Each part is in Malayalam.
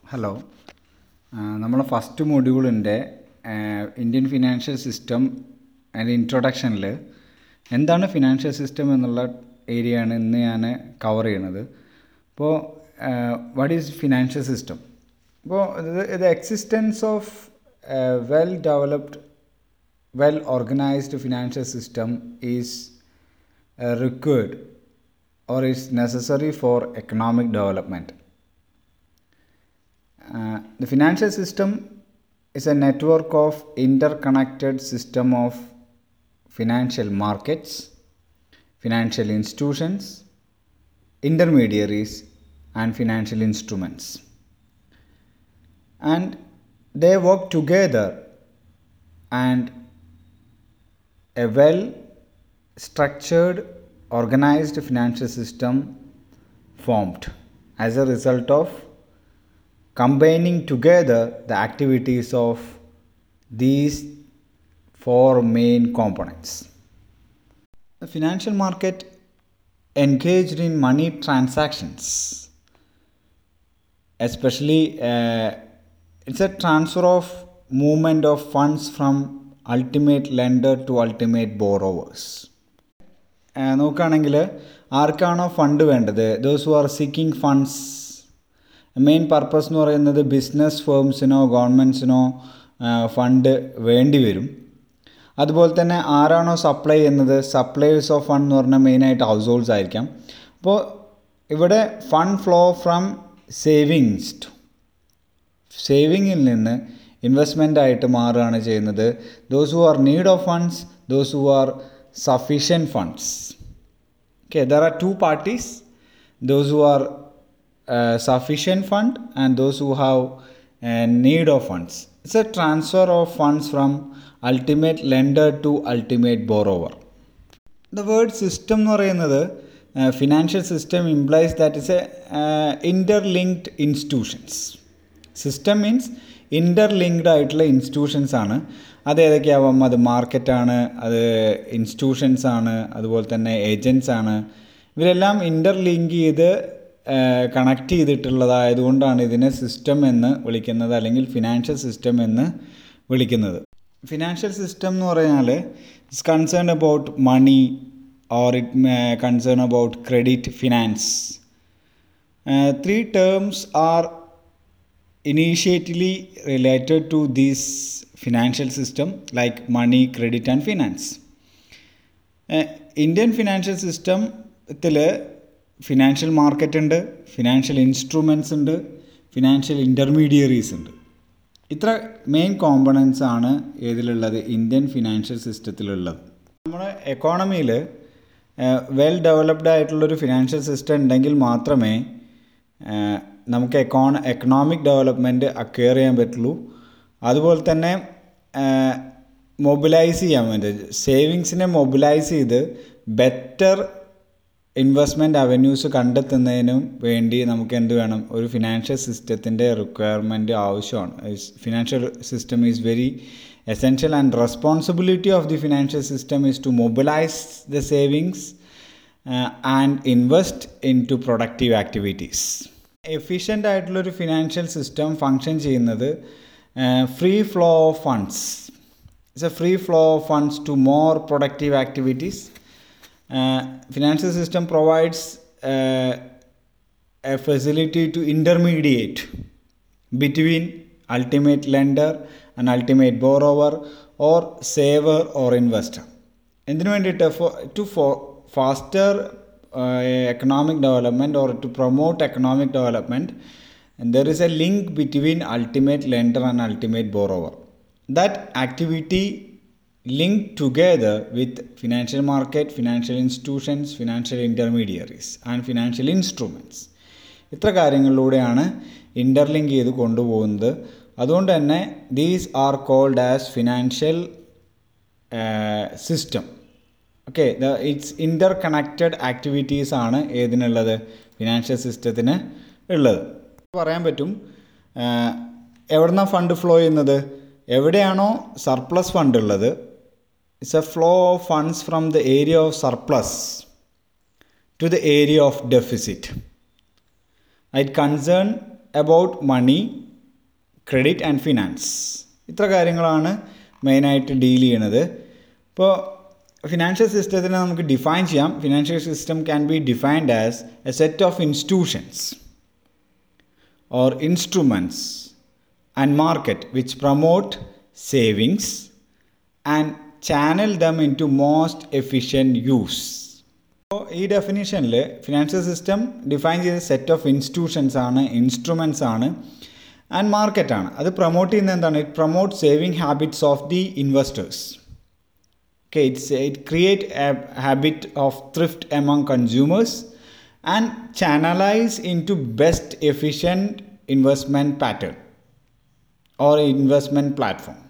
ഹലോ നമ്മളെ ഫസ്റ്റ് മൊഡ്യൂളിൻ്റെ ഇന്ത്യൻ ഫിനാൻഷ്യൽ സിസ്റ്റം അതിൻ്റെ ഇൻട്രൊഡക്ഷനിൽ എന്താണ് ഫിനാൻഷ്യൽ സിസ്റ്റം എന്നുള്ള ഏരിയയാണ് ഇന്ന് ഞാൻ കവർ ചെയ്യണത് അപ്പോൾ വാട്ട് ഈസ് ഫിനാൻഷ്യൽ സിസ്റ്റം അപ്പോൾ ഇത് existence of well developed well organised financial system is required or is necessary for economic development. Uh, the financial system is a network of interconnected system of financial markets, financial institutions, intermediaries and financial instruments. And they work together and a well structured organized financial system formed as a result of combining together the activities of these four main components. The financial market engaged in money transactions, especially uh, it's a transfer of movement of funds from ultimate lender to ultimate borrowers. നോക്കുകയാണെങ്കിൽ ആർക്കാണോ ഫണ്ട് വേണ്ടത് those who are seeking funds main purpose എന്ന് പറയുന്നത് ബിസിനസ് ഫേംസിനോ ഗവൺമെൻറ്റ്സിനോ ഫണ്ട് വേണ്ടി വരും അതുപോലെ തന്നെ ആരാണോ സപ്ലൈ ചെയ്യുന്നത് സപ്ലൈസ് ഓഫ് ഫണ്ട് എന്ന് പറഞ്ഞാൽ മെയിനായിട്ട് ഹൗസ് ഹോൾഡ്സ് ആയിരിക്കാം അപ്പോൾ ഇവിടെ ഫണ്ട് ഫ്ലോ ഫ്രം സേവിങ്സ് സേവിങ്ങിൽ നിന്ന് ഇൻവെസ്റ്റ്മെൻ്റ് ആയിട്ട് മാറുകയാണ് ചെയ്യുന്നത് those who are need of funds those who are sufficient funds. Okay, there are two parties those who are uh, sufficient fund and those who have uh, need of funds. It's a transfer of funds from ultimate lender to ultimate borrower. The word system എന്ന് പറയുന്നത് financial system implies that is a interlinked institutions system means interlinked ആയിട്ടുള്ള ഇൻസ്റ്റിറ്റ്യൂഷൻസ് ആണ് അത് ഏതൊക്കെയാവാം അത് മാർക്കറ്റാണ് അത് ഇൻസ്റ്റിറ്റ്യൂഷൻസ് ആണ് അതുപോലെ തന്നെ ഏജൻസ് ആണ് ഇവരെല്ലാം ഇൻ്റർലിങ്ക് ചെയ്ത് കണക്ട് ചെയ്തിട്ടുള്ളതായതുകൊണ്ടാണ് ഇതിനെ സിസ്റ്റം എന്ന് വിളിക്കുന്നത് അല്ലെങ്കിൽ ഫിനാൻഷ്യൽ സിസ്റ്റം എന്ന് വിളിക്കുന്നത് ഫിനാൻഷ്യൽ സിസ്റ്റം എന്ന് പറഞ്ഞാൽ it's concern about money or it concern about credit finance three terms are initially related to this financial system like money credit and finance Indian financial സിസ്റ്റത്തിൽ ഫിനാൻഷ്യൽ മാർക്കറ്റ് ഉണ്ട് ഫിനാൻഷ്യൽ ഇൻസ്ട്രുമെൻറ്റ്സ് ഉണ്ട് ഫിനാൻഷ്യൽ ഇൻ്റർമീഡിയറീസ് ഉണ്ട് ഇത്ര മെയിൻ കോമ്പണൻസ് ആണ് ഏതിലുള്ളത് ഇന്ത്യൻ ഫിനാൻഷ്യൽ സിസ്റ്റത്തിലുള്ളത് നമ്മുടെ എക്കോണമിയിൽ വെൽ ഡെവലപ്ഡ് ആയിട്ടുള്ളൊരു ഫിനാൻഷ്യൽ സിസ്റ്റം ഉണ്ടെങ്കിൽ മാത്രമേ നമുക്ക് എക്കോണ എക്കണോമിക് ഡെവലപ്മെൻറ്റ് അക്വയർ ചെയ്യാൻ പറ്റുള്ളൂ അതുപോലെ തന്നെ മൊബിലൈസ് ചെയ്യാൻ വേണ്ടി സേവിങ്സിനെ മൊബിലൈസ് ചെയ്ത് ബെറ്റർ ഇൻവെസ്റ്റ്മെൻറ്റ് അവന്യൂസ് കണ്ടെത്തുന്നതിനും വേണ്ടി നമുക്ക് എന്ത് വേണം ഒരു ഫിനാൻഷ്യൽ സിസ്റ്റത്തിൻ്റെ റിക്വയർമെൻറ്റ് ആവശ്യമാണ് financial system is very essential and responsibility of the financial system is to mobilise the savings and invest into productive activities efficient ആയിട്ടുള്ളൊരു ഫിനാൻഷ്യൽ സിസ്റ്റം ഫങ്ഷൻ ചെയ്യുന്നത് free flow of funds it's a free flow of funds to more productive activities financial system provides a facility to intermediate between ultimate lender and ultimate borrower or saver or investor എന്തിനു വേണ്ടിയിട്ട് to for faster uh, economic development or to promote economic development and there is a link between ultimate lender and ultimate borrower that activity linked together with financial market financial institutions financial intermediaries and financial instruments ഇത്ര കാര്യങ്ങളിലൂടെയാണ് ഇൻ്റർലിങ്ക് ചെയ്ത് കൊണ്ടുപോകുന്നത് അതുകൊണ്ട് തന്നെ these are called as financial system okay the it's interconnected activities ആണ് ഏതിനുള്ളത് ഫിനാൻഷ്യൽ സിസ്റ്റത്തിന് ഉള്ളത് പറയാൻ പറ്റും എവിടുന്നാണ് ഫണ്ട് ഫ്ലോ ചെയ്യുന്നത് എവിടെയാണോ സർപ്ലസ് ഫണ്ട് ഉള്ളത് it's a flow of funds from the area of surplus to the area of deficit. It concern about money credit and finance ഇത്ര കാര്യങ്ങളാണ് മെയിനായിട്ട് ഡീൽ ചെയ്യണത് ഇപ്പോൾ ഫിനാൻഷ്യൽ സിസ്റ്റത്തിനെ നമുക്ക് ഡിഫൈൻ ചെയ്യാം financial system can be defined as a set of institutions or instruments and market which promote savings and channel them into most efficient use. അപ്പോൾ ഈ ഡെഫിനിഷനിൽ ഫിനാൻഷ്യൽ സിസ്റ്റം ഡിഫൈൻ ചെയ്ത സെറ്റ് ഓഫ് ഇൻസ്റ്റിറ്റ്യൂഷൻസ് ആണ് ഇൻസ്ട്രുമെൻറ്റ്സ് ആണ് ആൻഡ് മാർക്കറ്റാണ് അത് പ്രൊമോട്ട് ചെയ്യുന്നത് എന്താണ് it promote saving habits of the investors okay it's it create a habit of thrift among consumers and channelize into best efficient investment pattern or investment platform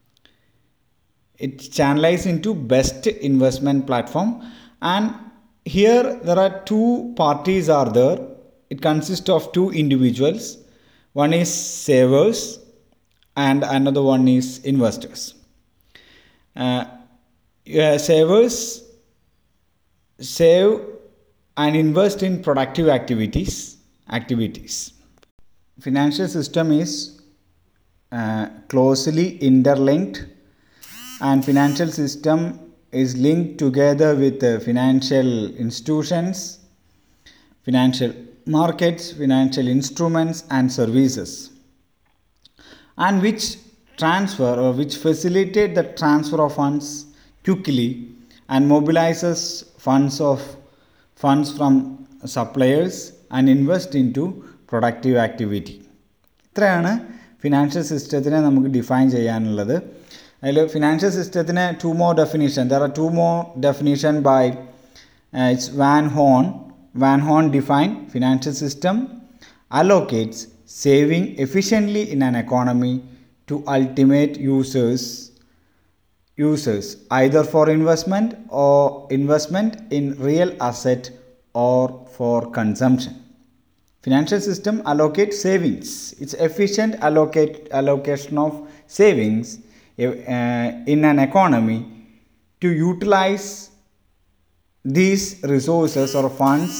it channelize into best investment platform and here there are two parties are there it consists of two individuals one is savers and another one is investors uh, uh, savers save and invest in productive activities activities financial system is uh, closely interlinked and financial system is linked together with uh, financial institutions financial markets financial instruments and services and which transfer or which facilitate the transfer of funds quickly and mobilizes funds of funds from suppliers and invest into productive activity ഇത്രയാണ് ഫിനാൻഷ്യൽ സിസ്റ്റത്തിനെ നമുക്ക് ഡിഫൈൻ ചെയ്യാനുള്ളത് അതിൽ ഫിനാൻഷ്യൽ സിസ്റ്റത്തിന് two more definition there are two more definition by it's Van Horne Van Horne define financial system allocates saving efficiently in an economy to ultimate users users either for investment or investment in real asset or for consumption financial system allocates savings it's efficient allocate allocation of savings uh, in an economy to utilize these resources or funds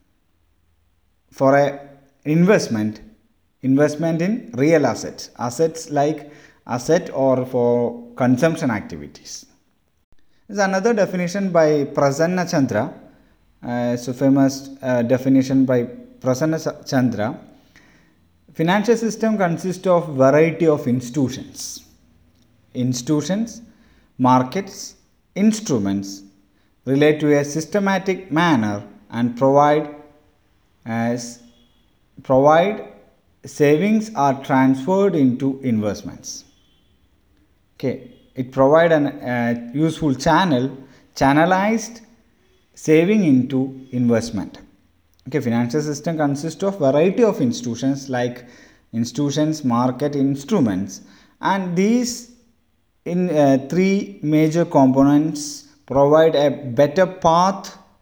for a investment investment in real assets assets like asset or for consumption activities there's another definition by prasanna chandra uh, so famous uh, definition by prasanna Sa- chandra financial system consists of variety of institutions institutions markets instruments relate to a systematic manner and provide as provide savings are transferred into investments okay it provide an uh, useful channel channelized saving into investment okay financial system consists of variety of institutions like institutions market instruments and these in uh, three major components provide a better path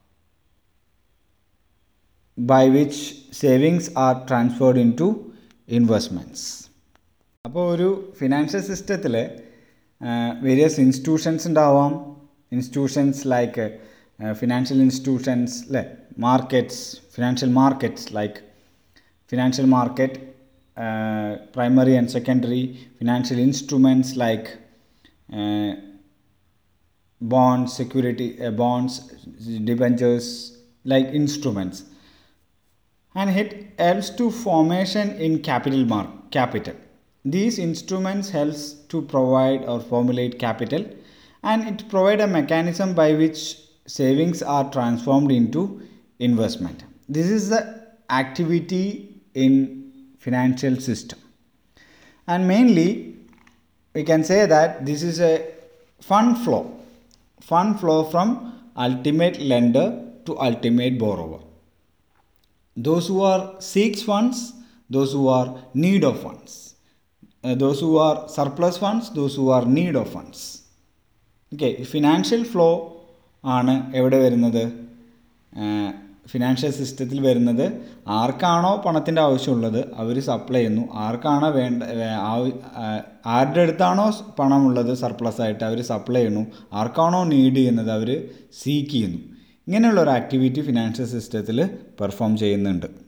by which savings are transferred into investments അപ്പോൾ ഒരു ഫിനാൻഷ്യൽ സിസ്റ്റത്തിൽ വേരിയസ് ഇൻസ്റ്റിറ്റ്യൂഷൻസ് ഉണ്ടാവാം ഇൻസ്റ്റിറ്റ്യൂഷൻസ് ലൈക്ക് ഫിനാൻഷ്യൽ ഇൻസ്റ്റിറ്റ്യൂഷൻസ് അല്ലേ markets financial markets like financial market primary and secondary financial instruments like uh, bonds security uh, bonds debentures like instruments and it helps to formation in capital mark capital these instruments helps to provide or formulate capital and it provide a mechanism by which savings are transformed into investment this is the activity in financial system and mainly we can say that this is a fund flow fund flow from ultimate lender to ultimate borrower those who are seeks funds those who are need of funds uh, those who are surplus funds those who are need of funds okay financial flow ആണ് എവിടെ വരുന്നത് ഫിനാൻഷ്യൽ സിസ്റ്റത്തിൽ വരുന്നത് ആർക്കാണോ പണത്തിൻ്റെ ആവശ്യമുള്ളത് അവർ സപ്ലൈ ചെയ്യുന്നു ആർക്കാണോ വേണ്ട വേ- ആവ- ആ- ആരുടെ അടുത്താണോ സ് പണമുള്ളത് സർപ്ലസ് ആയിട്ട് അവർ സപ്ലൈ ചെയ്യുന്നു ആർക്കാണോ നീഡ് ചെയ്യുന്നത് അവർ സീക്ക് ചെയ്യുന്നു ഇങ്ങനെയുള്ള ഒരു ആക്ടിവിറ്റി ഫിനാൻഷ്യൽ സിസ്റ്റത്തിൽ പെർഫോം ചെയ്യുന്നുണ്ട്